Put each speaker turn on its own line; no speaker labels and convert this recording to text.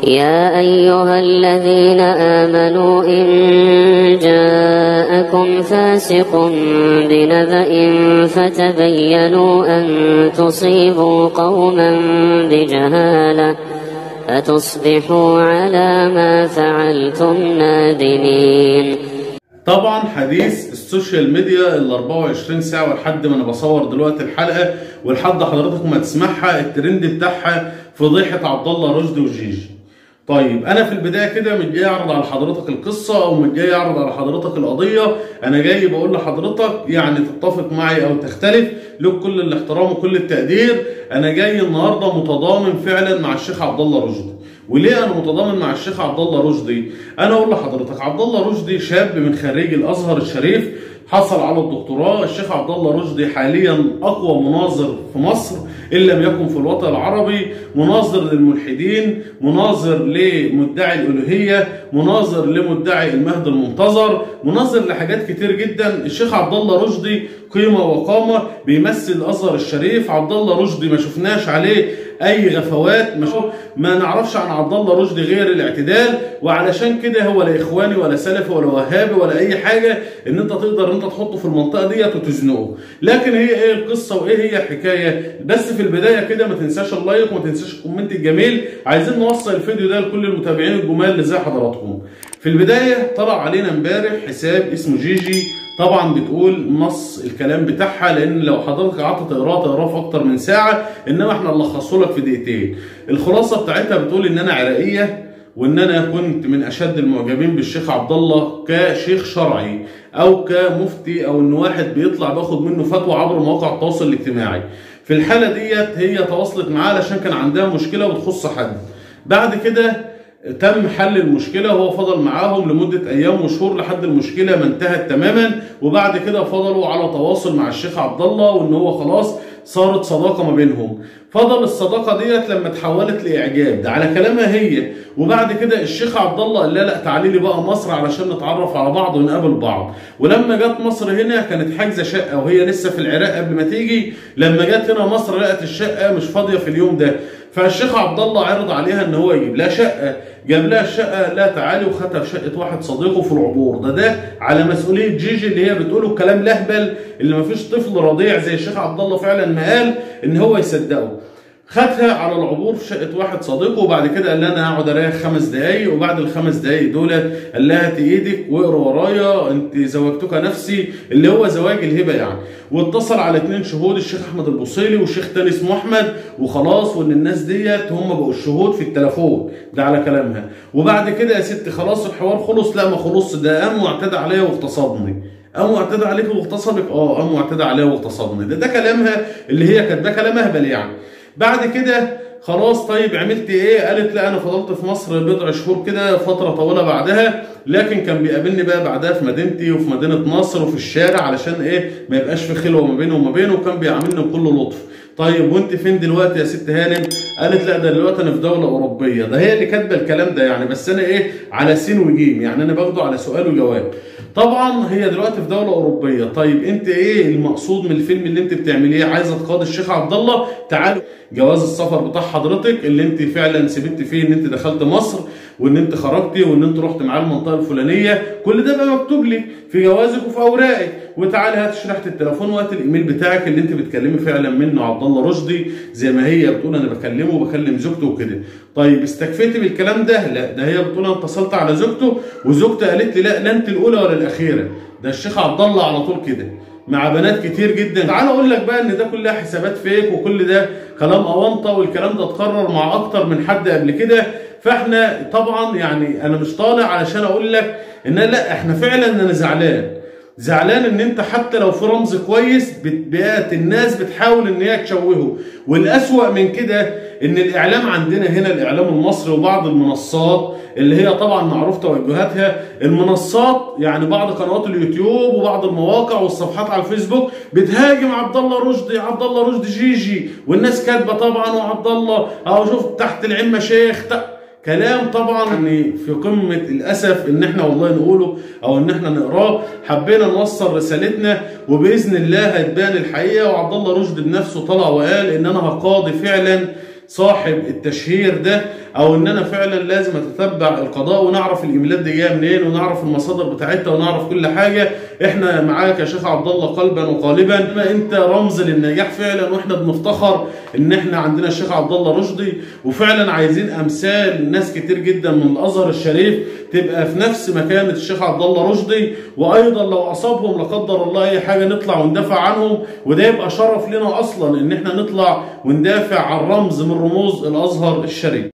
يا أيها الذين آمنوا إن جاءكم فاسق بنبأ فتبينوا أن تصيبوا قوما بجهالة فتصبحوا على ما فعلتم نادمين
طبعا حديث السوشيال ميديا ال 24 ساعه ولحد ما انا بصور دلوقتي الحلقه ولحد حضرتك ما تسمعها الترند بتاعها فضيحه عبد الله رشدي وجيجي. طيب انا في البدايه كده مش جاي اعرض على حضرتك القصه او مش جاي اعرض على حضرتك القضيه انا جاي بقول لحضرتك يعني تتفق معي او تختلف لك كل الاحترام وكل التقدير انا جاي النهارده متضامن فعلا مع الشيخ عبد الله رشدي وليه انا متضامن مع الشيخ عبد الله رشدي انا اقول لحضرتك عبد الله رشدي شاب من خريج الازهر الشريف حصل على الدكتوراه الشيخ عبد الله رشدي حاليا اقوى مناظر في مصر ان لم يكن في الوطن العربي مناظر للملحدين مناظر لمدعي الالوهيه مناظر لمدعي المهد المنتظر مناظر لحاجات كتير جدا الشيخ عبد الله رشدي قيمه وقامه بيمثل الازهر الشريف عبد الله رشدي ما شفناش عليه اي غفوات ما, ما نعرفش عن عبد الله رشدي غير الاعتدال وعلشان كده هو لا اخواني ولا سلفي ولا وهابي ولا اي حاجه ان انت تقدر انت تحطه في المنطقه ديت وتزنقه لكن هي ايه القصه وايه هي الحكايه بس في البدايه كده ما تنساش اللايك وما تنساش الكومنت الجميل عايزين نوصل الفيديو ده لكل المتابعين الجمال اللي زي حضراتكم في البدايه طلع علينا امبارح حساب اسمه جيجي طبعا بتقول نص الكلام بتاعها لان لو حضرتك قعدت تقراه تقراه في اكتر من ساعه انما احنا نلخصه لك في دقيقتين الخلاصه بتاعتها بتقول ان انا عراقيه وان انا كنت من اشد المعجبين بالشيخ عبد الله كشيخ شرعي او كمفتي او ان واحد بيطلع باخد منه فتوى عبر مواقع التواصل الاجتماعي في الحاله ديت هي تواصلت معاه علشان كان عندها مشكله بتخص حد بعد كده تم حل المشكله وهو فضل معاهم لمده ايام وشهور لحد المشكله ما انتهت تماما وبعد كده فضلوا على تواصل مع الشيخ عبد الله وان هو خلاص صارت صداقه ما بينهم فضل الصداقه ديت لما تحولت لاعجاب ده على كلامها هي وبعد كده الشيخ عبد الله قال لا لا تعالي لي بقى مصر علشان نتعرف على بعض ونقابل بعض ولما جت مصر هنا كانت حاجزه شقه وهي لسه في العراق قبل ما تيجي لما جت هنا مصر لقت الشقه مش فاضيه في اليوم ده فالشيخ عبد الله عرض عليها ان هو يجيب لها شقه جاب لها الشقه لا تعالي وخدها في شقه واحد صديقه في العبور ده ده على مسؤوليه جيجي اللي هي بتقوله الكلام لهبل اللي مفيش طفل رضيع زي الشيخ عبد الله فعلا ما قال ان هو يصدقه خدها على العبور في شقه واحد صديقه وبعد كده قال لها انا هقعد اريح خمس دقايق وبعد الخمس دقايق دول قال لها هاتي ايدك واقرا ورايا انت زوجتك نفسي اللي هو زواج الهبه يعني واتصل على اثنين شهود الشيخ احمد البوصيلي والشيخ تاني اسمه احمد وخلاص وان الناس ديت هم بقوا الشهود في التليفون ده على كلامها وبعد كده يا ستي خلاص الحوار خلص لا ما خلص ده قام واعتدى عليا واغتصبني قام واعتدى عليك واغتصبك اه قام واعتدى عليا واغتصبني ده ده كلامها اللي هي كانت ده كلام اهبل يعني بعد كده خلاص طيب عملت ايه قالت لا انا فضلت في مصر بضع شهور كده فتره طويله بعدها لكن كان بيقابلني بقى بعدها في مدينتي وفي مدينه نصر وفي الشارع علشان ايه ما يبقاش في خلوه ما بينه وما بينه وكان بيعاملني بكل لطف طيب وانت فين دلوقتي يا ست هانم قالت لا ده دلوقتي انا في دوله اوروبيه ده هي اللي كاتبه الكلام ده يعني بس انا ايه على سين وجيم يعني انا باخده على سؤال وجواب طبعا هي دلوقتي في دوله اوروبيه طيب انت ايه المقصود من الفيلم اللي انت بتعمليه عايزه تقاضي الشيخ عبد الله تعالوا جواز السفر بتاع حضرتك اللي انت فعلا سبت فيه ان انت دخلت مصر وان انت خرجتي وان انت رحت معاه المنطقه الفلانيه كل ده بقى مكتوب لك في جوازك وفي اوراقك وتعالي هات شريحه التليفون وهات الايميل بتاعك اللي انت بتكلمي فعلا منه عبد الله رشدي زي ما هي بتقول انا بكلمه وبكلم زوجته وكده طيب استكفيتي بالكلام ده لا ده هي بتقول انا اتصلت على زوجته وزوجته قالت لي لا لا انت الاولى ولا الاخيره ده الشيخ عبد الله على طول كده مع بنات كتير جدا تعال اقول لك بقى ان ده كلها حسابات فيك وكل ده كلام اونطه والكلام ده اتكرر مع اكتر من حد قبل كده فاحنا طبعا يعني انا مش طالع علشان اقول لك ان لا احنا فعلا انا زعلان زعلان ان انت حتى لو في رمز كويس بقت الناس بتحاول ان هي تشوهه والاسوأ من كده ان الاعلام عندنا هنا الاعلام المصري وبعض المنصات اللي هي طبعا معروف توجهاتها المنصات يعني بعض قنوات اليوتيوب وبعض المواقع والصفحات على الفيسبوك بتهاجم عبد الله رشدي عبد الله رشدي جيجي والناس كاتبه طبعا وعبد الله اهو شوف تحت العمه شيخ كلام طبعا يعني في قمه الاسف ان احنا والله نقوله او ان احنا نقراه حبينا نوصل رسالتنا وباذن الله هتبان الحقيقه وعبد الله رشدي بنفسه طلع وقال ان انا هقاضي فعلا صاحب التشهير ده او ان انا فعلا لازم اتتبع القضاء ونعرف الايميلات دي جايه منين ونعرف المصادر بتاعتها ونعرف كل حاجه احنا معاك يا شيخ عبد الله قلبا وقالبا ما انت رمز للنجاح فعلا واحنا بنفتخر ان احنا عندنا الشيخ عبد الله رشدي وفعلا عايزين امثال ناس كتير جدا من الازهر الشريف تبقى في نفس مكانه الشيخ عبد الله رشدي وايضا لو اصابهم لا قدر الله اي حاجه نطلع وندافع عنهم وده يبقى شرف لنا اصلا ان احنا نطلع وندافع عن رمز من رموز الازهر الشريف